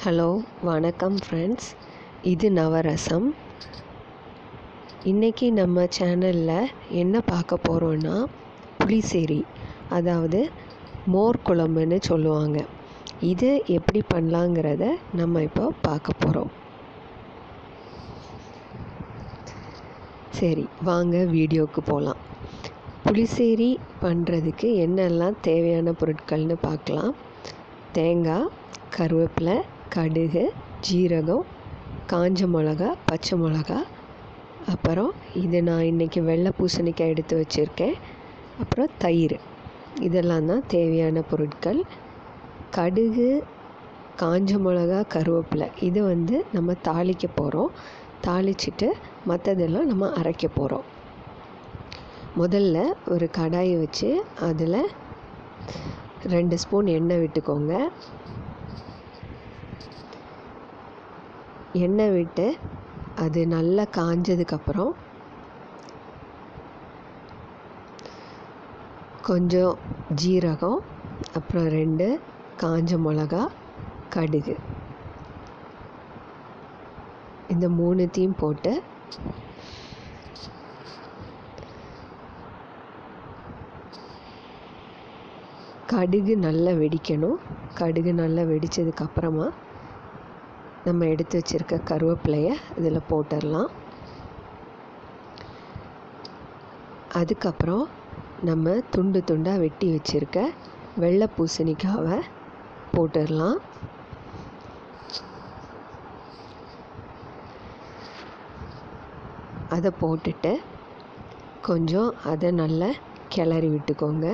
hello வணக்கம் friends இது நவரசம் இன்றைக்கி நம்ம சேனலில் என்ன பார்க்க போகிறோன்னா புளிசேரி அதாவது மோர் குழம்புன்னு சொல்லுவாங்க இது எப்படி பண்ணலாங்கிறத நம்ம இப்போ பார்க்க போகிறோம் சரி வாங்க வீடியோவுக்கு போகலாம் புளிசேரி பண்ணுறதுக்கு என்னெல்லாம் தேவையான பொருட்கள்னு பார்க்கலாம் தேங்காய் கருவேப்பிலை கடுகு ஜீரகம் காஞ்ச மிளகா பச்சை மிளகா அப்புறம் இது நான் இன்றைக்கி வெள்ளை பூசணிக்காய் எடுத்து வச்சுருக்கேன் அப்புறம் தயிர் இதெல்லாம் தான் தேவையான பொருட்கள் கடுகு காஞ்ச மிளகா கருவேப்பிலை இது வந்து நம்ம தாளிக்க போகிறோம் தாளிச்சிட்டு மற்றதெல்லாம் நம்ம அரைக்க போகிறோம் முதல்ல ஒரு கடாயை வச்சு அதில் ரெண்டு ஸ்பூன் எண்ணெய் விட்டுக்கோங்க எண்ணெய் விட்டு அது நல்லா காஞ்சதுக்கப்புறம் கொஞ்சம் ஜீரகம் அப்புறம் ரெண்டு காஞ்ச மிளகா கடுகு இந்த மூணுத்தையும் போட்டு கடுகு நல்லா வெடிக்கணும் கடுகு நல்லா வெடித்ததுக்கப்புறமா நம்ம எடுத்து வச்சுருக்க கருவேப்பிலையை இதில் போட்டுடலாம் அதுக்கப்புறம் நம்ம துண்டு துண்டாக வெட்டி வச்சுருக்க வெள்ளை பூசணிக்காவை போட்டுடலாம் அதை போட்டுட்டு கொஞ்சம் அதை நல்லா கிளறி விட்டுக்கோங்க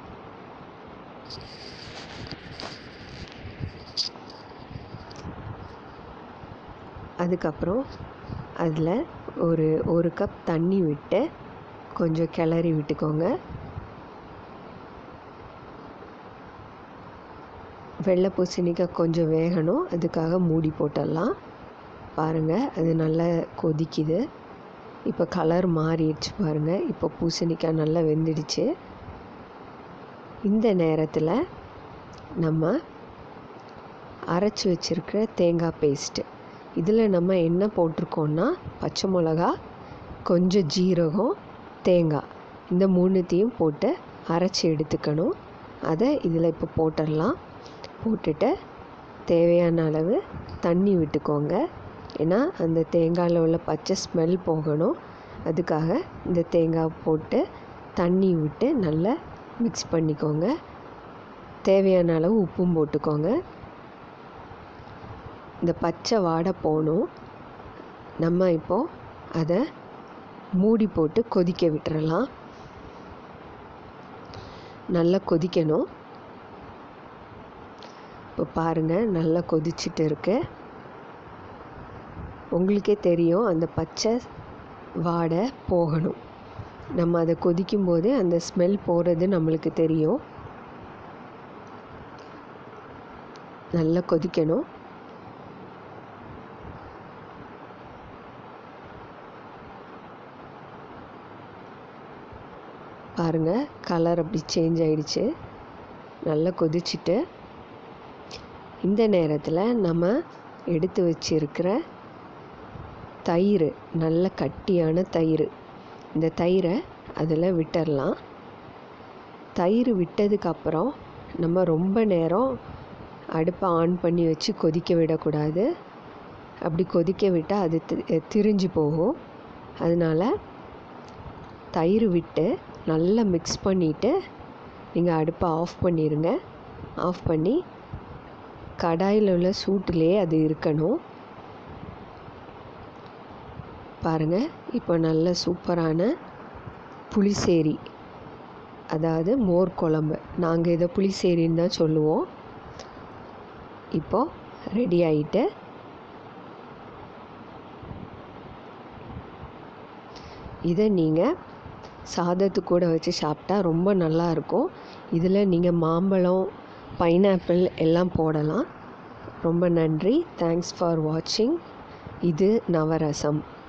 அதுக்கப்புறம் அதில் ஒரு ஒரு கப் தண்ணி விட்டு கொஞ்சம் கிளறி விட்டுக்கோங்க வெள்ளை பூசணிக்காய் கொஞ்சம் வேகணும் அதுக்காக மூடி போட்டுடலாம் பாருங்கள் அது நல்லா கொதிக்குது இப்போ கலர் மாறிடுச்சு பாருங்கள் இப்போ பூசணிக்காய் நல்லா வெந்துடுச்சு இந்த நேரத்தில் நம்ம அரைச்சி வச்சுருக்கிற தேங்காய் பேஸ்ட்டு இதில் நம்ம என்ன போட்டிருக்கோன்னா பச்சை மிளகா கொஞ்சம் ஜீரகம் தேங்காய் இந்த மூணுத்தையும் போட்டு அரைச்சி எடுத்துக்கணும் அதை இதில் இப்போ போட்டுடலாம் போட்டுட்டு தேவையான அளவு தண்ணி விட்டுக்கோங்க ஏன்னா அந்த தேங்காயில் உள்ள பச்சை ஸ்மெல் போகணும் அதுக்காக இந்த தேங்காய் போட்டு தண்ணி விட்டு நல்லா மிக்ஸ் பண்ணிக்கோங்க தேவையான அளவு உப்பும் போட்டுக்கோங்க இந்த பச்சை வாடை போகணும் நம்ம இப்போது அதை மூடி போட்டு கொதிக்க விட்டுறலாம் நல்லா கொதிக்கணும் இப்போ பாருங்கள் நல்லா கொதிச்சுட்டு இருக்கு உங்களுக்கே தெரியும் அந்த பச்சை வாடை போகணும் நம்ம அதை கொதிக்கும் போது அந்த ஸ்மெல் போகிறது நம்மளுக்கு தெரியும் நல்லா கொதிக்கணும் பாருங்கள் கலர் அப்படி சேஞ்ச் ஆகிடுச்சு நல்லா கொதிச்சுட்டு இந்த நேரத்தில் நம்ம எடுத்து வச்சிருக்கிற தயிர் நல்ல கட்டியான தயிர் இந்த தயிரை அதில் விட்டுடலாம் தயிர் விட்டதுக்கப்புறம் நம்ம ரொம்ப நேரம் அடுப்பை ஆன் பண்ணி வச்சு கொதிக்க விடக்கூடாது அப்படி கொதிக்க விட்டால் அது திரிஞ்சு போகும் அதனால் தயிர் விட்டு நல்லா மிக்ஸ் பண்ணிவிட்டு நீங்கள் அடுப்பை ஆஃப் பண்ணிடுங்க ஆஃப் பண்ணி கடாயில் உள்ள சூட்டிலே அது இருக்கணும் பாருங்கள் இப்போ நல்ல சூப்பரான புளிசேரி அதாவது மோர் குழம்பு நாங்கள் இதை புளிசேரின்னு தான் சொல்லுவோம் இப்போது ரெடி ஆகிட்டு இதை நீங்கள் சாதத்து கூட வச்சு சாப்பிட்டா ரொம்ப நல்லாயிருக்கும் இதில் நீங்கள் மாம்பழம் பைனாப்பிள் எல்லாம் போடலாம் ரொம்ப நன்றி தேங்க்ஸ் ஃபார் வாட்சிங் இது நவரசம்